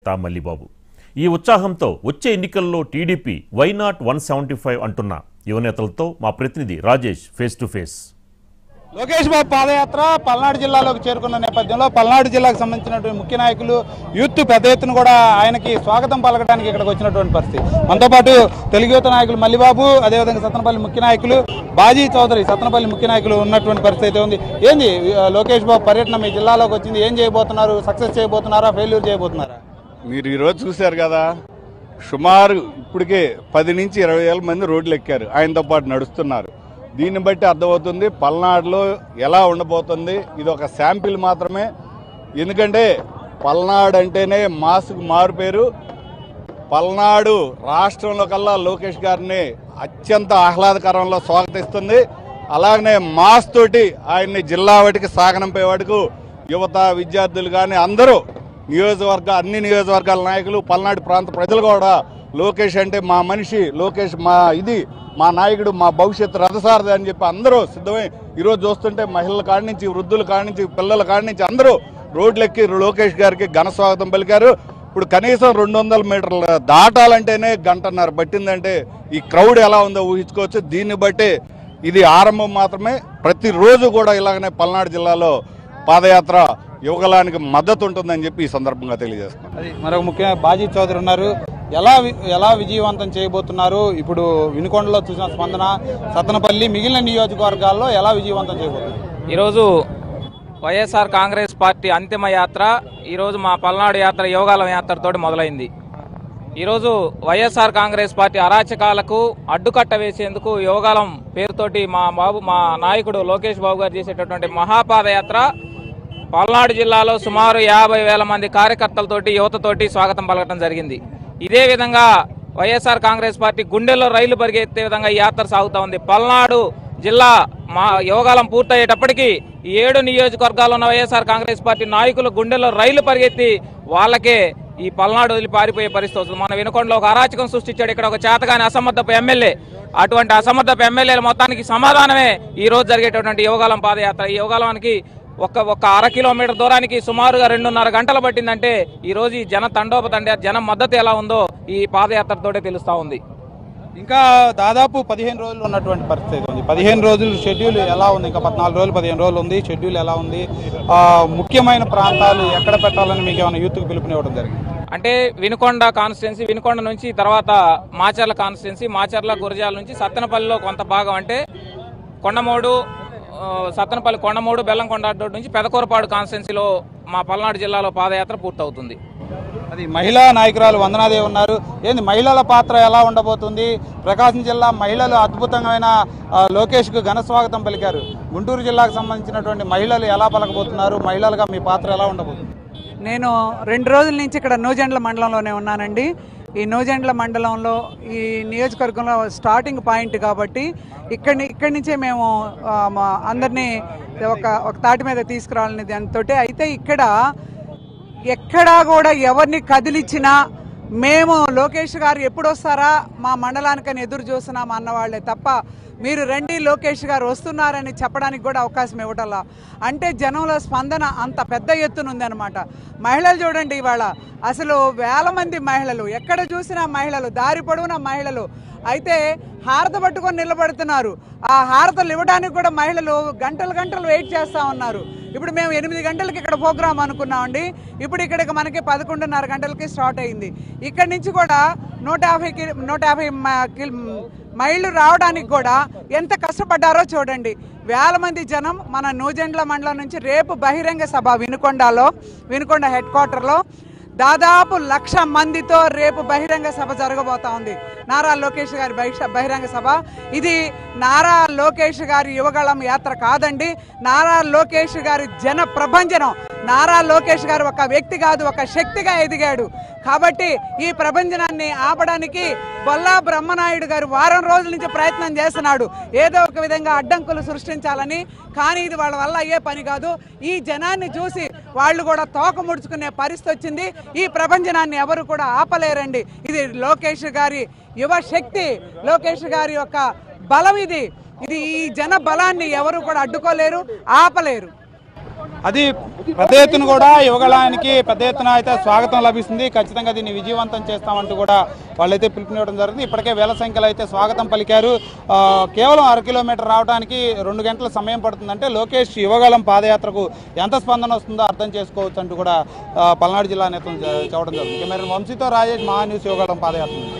పాదయాత్ర మల్లిబాబు ఈ ఉత్సాహంతో వచ్చే ఎన్నికల్లో TDP why not one seventy five అంటున్న యువనేతలతో మా ప్రతినిధి Rajesh face to face Lokesh Babu padayatra Palnadu జిల్లాలోకి చేరుకున్న నేపథ్యంలో పల్నాడు జిల్లాకు సంబంధించినటువంటి ముఖ్య నాయకులు యూత్ పెద్ద ఎత్తున కూడా ఆయనకి స్వాగతం పలకడానికి ఇక్కడికి వచ్చినటువంటి పరిస్థితి మనతో పాటు తెలుగు యువత నాయకులు మల్లిబాబు అదేవిధంగా సత్తనపల్లి ముఖ్య నాయకులు బాజీ చౌదరి సత్తనపల్లి ముఖ్య నాయకులు ఉన్నటువంటి పరిస్థితి అయితే ఉంది ఏంది ఆ, లోకేష్ బాబు పర్యటన మీ జిల్లాలోకి వచ్చింది ఏం చేయబోతున్నారు సక్సెస్ చేయబోతున్నారా ఫెయిల్యూర్ చేయబోతున్నారా మీరు ఈరోజు చూశారు కదా సుమారు ఇప్పటికే పది నుంచి ఇరవై వేల మంది రోడ్లు ఎక్కారు ఆయనతో పాటు నడుస్తున్నారు దీన్ని బట్టి అర్థమవుతుంది పల్నాడులో ఎలా ఉండబోతుంది ఇది ఒక శాంపిల్ మాత్రమే ఎందుకంటే పల్నాడు అంటేనే మాస్కు మారు పేరు పల్నాడు రాష్ట్రంలో కల్లా లోకేష్ గారిని అత్యంత ఆహ్లాదకరంలో స్వాగతిస్తుంది అలాగనే మాస్ తోటి ఆయన్ని జిల్లా వాటికి సాగనంపే వాడుకు యువత విద్యార్థులు కానీ అందరూ నియోజకవర్గ అన్ని నియోజకవర్గాల నాయకులు పల్నాడు ప్రాంత ప్రజలు కూడా లోకేష్ అంటే మా మనిషి లోకేష్ మా ఇది మా నాయకుడు మా భవిష్యత్తు రథసారథి అని చెప్పి అందరూ సిద్ధమై ఈరోజు చూస్తుంటే మహిళల కాడి నుంచి వృద్ధుల కాడి నుంచి పిల్లల కాడి నుంచి అందరూ రోడ్లెక్కి లోకేష్ గారికి ఘన స్వాగతం పలికారు ఇప్పుడు కనీసం రెండు వందల మీటర్ల దాటాలంటేనే గంటన్నర పట్టిందంటే ఈ క్రౌడ్ ఎలా ఉందో ఊహించుకోవచ్చు దీన్ని బట్టి ఇది ఆరంభం మాత్రమే ప్రతిరోజు కూడా ఇలాగనే పల్నాడు జిల్లాలో పాదయాత్ర యువగలానికి మద్దతు ఉంటుందని చెప్పి ఈ సందర్భంగా తెలియజేస్తున్నాం అది మరొక ముఖ్య బాజీ చౌదరి ఉన్నారు ఎలా వి- ఎలా విజయవంతం చేయబోతున్నారు ఇప్పుడు వినుకొండలో చూసిన స్పందన సత్తనపల్లి మిగిలిన నియోజకవర్గాల్లో ఎలా విజయవంతం చేయబోతున్నారు ఈరోజు వైఎస్ఆర్ కాంగ్రెస్ పార్టీ అంతిమ యాత్ర ఈరోజు మా పల్నాడు యాత్ర యోగాలం యాత్రతోటి మొదలైంది ఈరోజు వైఎస్ఆర్ కాంగ్రెస్ పార్టీ అరాచకాలకు అడ్డుకట్ట వేసేందుకు యోగాలం పేరుతోటి మా బాబు మా నాయకుడు లోకేష్ బాబు గారు చేసేటటువంటి మహాపాదయాత్ర పల్నాడు జిల్లాలో సుమారు యాభై వేల మంది కార్యకర్తలతోటి యువతతోటి స్వాగతం పలకడం జరిగింది ఇదే విధంగా వైఎస్ఆర్ కాంగ్రెస్ పార్టీ గుండెల్లో రైలు పరిగెత్తే విధంగా ఈ యాత్ర సాగుతా ఉంది పల్నాడు జిల్లా మా యోగాలం పూర్తయ్యేటప్పటికి ఈ ఏడు నియోజకవర్గాల్లో ఉన్న వైఎస్ఆర్ కాంగ్రెస్ పార్టీ నాయకులు గుండెల్లో రైలు పరిగెత్తి వాళ్ళకే ఈ పల్నాడు వదిలి పారిపోయే పరిస్థితి వస్తుంది మన వినకొండలో ఒక అరాచకం సృష్టించాడు ఇక్కడ ఒక చేతగాని అసమర్థపు ఎమ్మెల్యే అటువంటి అసమర్థపు ఎమ్మెల్యేల మొత్తానికి సమాధానమే ఈ రోజు జరిగేటటువంటి యోగాలం పాదయాత్ర ఈ యోగాలానికి ఒక ఒక అర కిలోమీటర్ దూరానికి సుమారుగా రెండున్నర గంటలు పట్టిందంటే ఈ రోజు ఈ జన తండోపతండి జనం మద్దతు ఎలా ఉందో ఈ పాదయాత్రతోటే తెలుస్తా ఉంది ఇంకా దాదాపు పదిహేను రోజులు ఉన్నటువంటి పరిస్థితి ఉంది పదిహేను రోజులు షెడ్యూల్ ఎలా ఉంది ఇంకా పద్నాలుగు రోజులు పదిహేను రోజులు ఉంది షెడ్యూల్ ఎలా ఉంది ఆ, ముఖ్యమైన ప్రాంతాలు ఎక్కడ పెట్టాలని మీకు ఏమైనా యూత్కి పిలుపునివ్వడం జరిగింది అంటే వినుకొండ కాన్స్టిట్యున్సీ వినుకొండ నుంచి తర్వాత మాచర్ల కాన్స్టిట్యున్సీ మాచర్ల గురజాల నుంచి సత్తెనపల్లిలో కొంత భాగం అంటే కొండమూడు ఆ, సత్తెనపల్లి కొండమూడు బెల్లంకొండ అడ్డోటి నుంచి పెదకూరపాడు కాన్స్టిట్యున్సీలో మా పల్నాడు జిల్లాలో పాదయాత్ర పూర్తవుతుంది అది మహిళా నాయకురాలు వందనాదేవి ఉన్నారు ఏంది మహిళల పాత్ర ఎలా ఉండబోతుంది ప్రకాశం జిల్లా మహిళలు అద్భుతమైన ఆ, లోకేష్కు ఘన స్వాగతం పలికారు గుంటూరు జిల్లాకు సంబంధించినటువంటి మహిళలు ఎలా పలకబోతున్నారు మహిళలుగా మీ పాత్ర ఎలా ఉండబోతుంది నేను రెండు రోజుల నుంచి ఇక్కడ నూజెండ్ల మండలంలోనే ఉన్నానండి ఈ నూజెండ్ల మండలంలో ఈ నియోజకవర్గంలో స్టార్టింగ్ పాయింట్ కాబట్టి ఇక్కడి ఇక్కడి నుంచే మేము ఆ, మా అందరినీ ఒక ఒక తాటి మీద తీసుకురావాలనే దాంతో అయితే ఇక్కడ ఎక్కడా కూడా ఎవరిని కదిలిచ్చినా మేము లోకేష్ గారు ఎప్పుడు వస్తారా మా మండలానికని ఎదురు చూస్తున్నాం అన్నవాళ్లే తప్ప మీరు రండి లోకేష్ గారు వస్తున్నారని చెప్పడానికి కూడా అవకాశం ఇవ్వటంలా అంటే జనంలో స్పందన అంత పెద్ద ఎత్తున ఉందన్నమాట మహిళలు చూడండి ఇవాళ అసలు వేల మంది మహిళలు ఎక్కడ చూసినా మహిళలు దారి పొడవునా మహిళలు అయితే హారత పట్టుకొని నిలబడుతున్నారు ఆ హారతలు ఇవ్వడానికి కూడా మహిళలు గంటలు గంటలు వెయిట్ చేస్తూ ఉన్నారు ఇప్పుడు మేము ఎనిమిది గంటలకి ఇక్కడ ప్రోగ్రామ్ అనుకున్నామండి ఇప్పుడు ఇక్కడికి మనకి పదకొండున్నర గంటలకి స్టార్ట్ అయింది ఇక్కడి నుంచి కూడా నూట యాభై కి నూట యాభై మ- కిల్- మైళ్ళు రావడానికి కూడా ఎంత కష్టపడ్డారో చూడండి వేల మంది జనం మన నూజెండ్ల మండలం నుంచి రేపు బహిరంగ సభ వినుకొండలో వినుకొండ హెడ్ క్వార్టర్లో దాదాపు లక్ష మందితో రేపు బహిరంగ సభ జరగబోతా ఉంది నారా లోకేష్ గారి బహిష- బహిరంగ సభ ఇది నారా లోకేష్ గారి యువగళం యాత్ర కాదండి నారా లోకేష్ గారి జన ప్రభంజనం నారా లోకేష్ గారు ఒక వ్యక్తి కాదు ఒక శక్తిగా ఎదిగాడు కాబట్టి ఈ ప్రభంజనాన్ని ఆపడానికి బొల్లా బ్రహ్మనాయుడు గారు వారం రోజుల నుంచి ప్రయత్నం చేస్తున్నాడు ఏదో ఒక విధంగా అడ్డంకులు సృష్టించాలని కానీ ఇది వాళ్ళ వల్ల అయ్యే పని కాదు ఈ జనాన్ని చూసి వాళ్ళు కూడా తోక ముడుచుకునే పరిస్థితి వచ్చింది ఈ ప్రభంజనాన్ని ఎవరు కూడా ఆపలేరండి ఇది లోకేష్ గారి యువ శక్తి లోకేష్ గారి యొక్క బలం ఇది ఇది ఈ జన బలాన్ని ఎవరు కూడా అడ్డుకోలేరు ఆపలేరు అది పెద్ద ఎత్తున కూడా యువగళానికి పెద్ద ఎత్తున అయితే స్వాగతం లభిస్తుంది ఖచ్చితంగా దీన్ని విజయవంతం చేస్తామంటూ కూడా వాళ్ళైతే పిలుపునివ్వడం జరిగింది ఇప్పటికే వేల సంఖ్యలో అయితే స్వాగతం పలికారు ఆ, కేవలం అర కిలోమీటర్ రావడానికి రెండు గంటల సమయం పడుతుందంటే లోకేష్ యువగళం పాదయాత్రకు ఎంత స్పందన వస్తుందో అర్థం చేసుకోవచ్చు అంటూ కూడా ఆ, పల్నాడు జిల్లా నేతలు చె- చెప్పడం జరుగుతుంది కెమెరా వంశీతో రాజేష్ మహా న్యూస్ యువగళం పాదయాత్ర